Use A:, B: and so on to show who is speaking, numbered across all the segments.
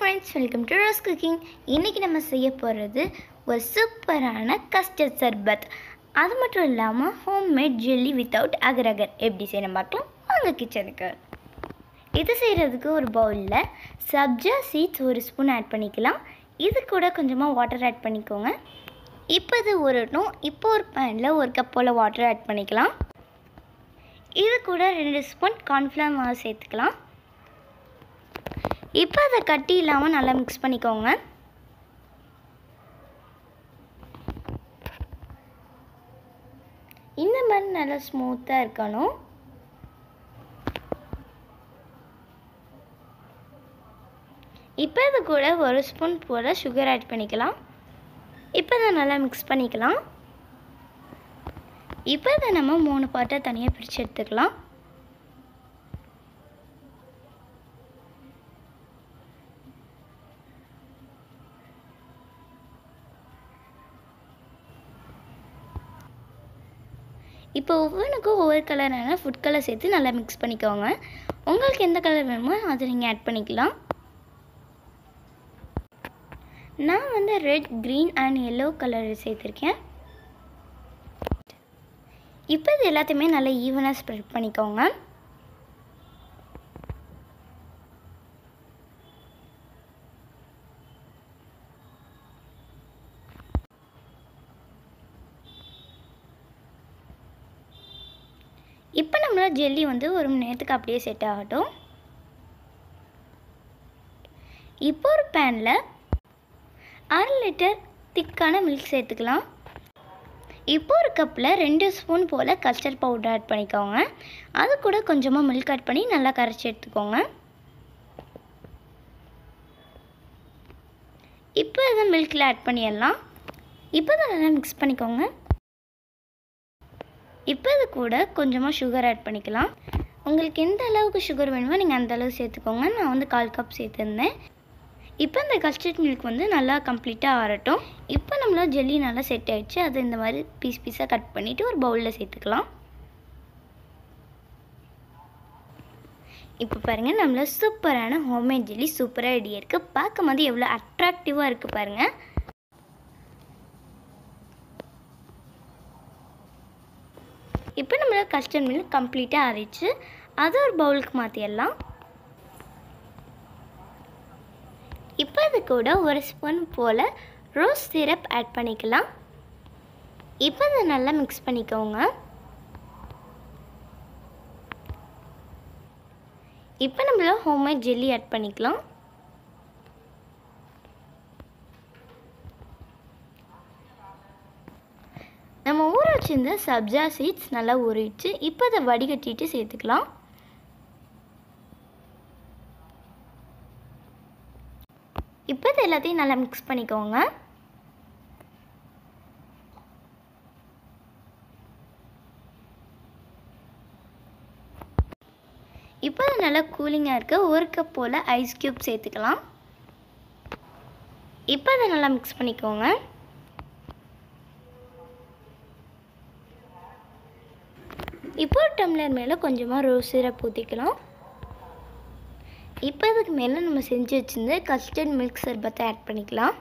A: friends welcome to Rose Cooking இன்றைக்கி நம்ம செய்ய போகிறது ஒரு சூப்பரான கஸ்டர்ட் சர்பத் அது மட்டும் இல்லாமல் homemade jelly without agar agar எப்படி செய்யணும் பார்க்கலாம் வாங்க கிச்சனுக்கு இது செய்கிறதுக்கு ஒரு பவுலில் சப்ஜா சீட்ஸ் ஒரு ஸ்பூன் ஆட் பண்ணிக்கலாம் இது கூட கொஞ்சமாக வாட்டர் ஆட் பண்ணிக்கோங்க இப்போ இது உருட்டும் இப்போ ஒரு பேனில் ஒரு கப் போல் வாட்டர் ஆட் பண்ணிக்கலாம் இது கூட ரெண்டு ஸ்பூன் கார்ன்ஃப்ளவர் மாவு சேர்த்துக்கலாம் இப்போ அதை கட்டி இல்லாமல் நல்லா மிக்ஸ் பண்ணிக்கோங்க இந்த மாதிரி நல்லா ஸ்மூத்தாக இருக்கணும் இப்போ இது கூட ஒரு ஸ்பூன் போல் சுகர் ஆட் பண்ணிக்கலாம் இப்போ இதை நல்லா மிக்ஸ் பண்ணிக்கலாம் இப்போ இதை நம்ம மூணு பாட்டை தனியாக பிரித்து எடுத்துக்கலாம் இப்போ ஒவ்வொன்றுக்கும் ஒவ்வொரு கலரான ஃபுட் கலர் சேர்த்து நல்லா மிக்ஸ் பண்ணிக்கோங்க உங்களுக்கு எந்த கலர் வேணுமோ அதை நீங்கள் ஆட் பண்ணிக்கலாம் நான் வந்து red green and yellow colour சேர்த்துருக்கேன் இப்போ இது எல்லாத்தையுமே நல்லா ஈவனாக ஸ்ப்ரெட் பண்ணிக்கோங்க இப்போ நம்மளோட ஜெல்லி வந்து ஒரு மணி நேரத்துக்கு அப்படியே செட் ஆகட்டும் இப்போ ஒரு பேனில் அரை லிட்டர் திக்கான மில்க் சேர்த்துக்கலாம் இப்போ ஒரு கப்பில் ரெண்டு ஸ்பூன் போல் கஸ்டர்ட் பவுடர் ஆட் பண்ணிக்கோங்க அது கூட கொஞ்சமாக மில்க் ஆட் பண்ணி நல்லா கரைச்சி எடுத்துக்கோங்க இப்போ இதை மில்கில் ஆட் பண்ணிடலாம் இப்போ இதை நல்லா மிக்ஸ் பண்ணிக்கோங்க இப்போ இது கூட கொஞ்சமாக சுகர் ஆட் பண்ணிக்கலாம் உங்களுக்கு எந்த அளவுக்கு சுகர் வேணுமோ நீங்கள் அந்த அளவு சேர்த்துக்கோங்க நான் வந்து கால் கப் சேர்த்துருந்தேன் இப்போ இந்த கஸ்டர்ட் மில்க் வந்து நல்லா கம்ப்ளீட்டாக ஆறட்டும் இப்போ நம்மளோட ஜெல்லி நல்லா செட் ஆகிடுச்சு அதை இந்த மாதிரி பீஸ் பீஸாக கட் பண்ணிவிட்டு ஒரு பவுலில் சேர்த்துக்கலாம் இப்போ பாருங்கள் நம்மள சூப்பரான ஹோம்மேட் ஜெல்லி சூப்பராக ரெடி இருக்குது பார்க்கும் போது எவ்வளோ அட்ராக்டிவாக இருக்குது பாருங்கள் இப்போ நம்மளோட கஸ்டர்ட் மில்க் கம்ப்ளீட்டாக அரைச்சு அதை ஒரு பவுலுக்கு மாற்றிடலாம் இப்போ இது கூட ஒரு ஸ்பூன் போல் ரோஸ் சிரப் ஆட் பண்ணிக்கலாம் இப்போ இதை நல்லா மிக்ஸ் பண்ணிக்கோங்க இப்போ நம்மள ஹோம்மேட் ஜெல்லி ஆட் பண்ணிக்கலாம் நம்ம ஊற வச்சிருந்த சப்ஜா சீட்ஸ் நல்லா ஊறிடுச்சு இப்போ அதை வடிகட்டிட்டு சேர்த்துக்கலாம் இப்போ இது எல்லாத்தையும் நல்லா மிக்ஸ் பண்ணிக்கோங்க இப்போ அது நல்லா கூலிங்காக இருக்க ஒரு கப் போல் ஐஸ் க்யூப் சேர்த்துக்கலாம் இப்போ அதை நல்லா மிக்ஸ் பண்ணிக்கோங்க இப்போ ஒரு டம்ளர் மேலே கொஞ்சமாக ரோஸ் சிரப் ஊற்றிக்கலாம் இப்போ அதுக்கு மேலே நம்ம செஞ்சு வச்சுருந்து கஸ்டர்ட் மில்க் சர்பத்தை ஆட் பண்ணிக்கலாம்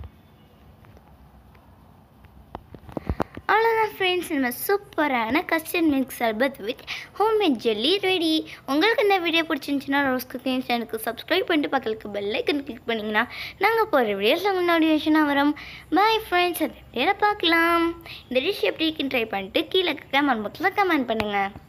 A: அவ்வளோதான் ஃப்ரெண்ட்ஸ் நம்ம சூப்பரான custard milk sharbat with homemade jelly ready உங்களுக்கு இந்த வீடியோ பிடிச்சிருந்துச்சுன்னா ரோஸ் குக்கிங் சேனலுக்கு சப்ஸ்கிரைப் பண்ணிட்டு பக்கத்துக்கு பெல் ஐக்கன் கிளிக் பண்ணிங்கன்னா நாங்கள் போகிற வீடியோஸில் உங்களுக்கு நோட்டிஃபிகேஷனாக வரும் பாய் ஃப்ரெண்ட்ஸ் அதை பார்க்கலாம் இந்த டிஷ் எப்படி இருக்குன்னு ட்ரை பண்ணிட்டு கீழே கமெண்ட் பாக்ஸில் கமெண்ட் பண்ணுங்கள்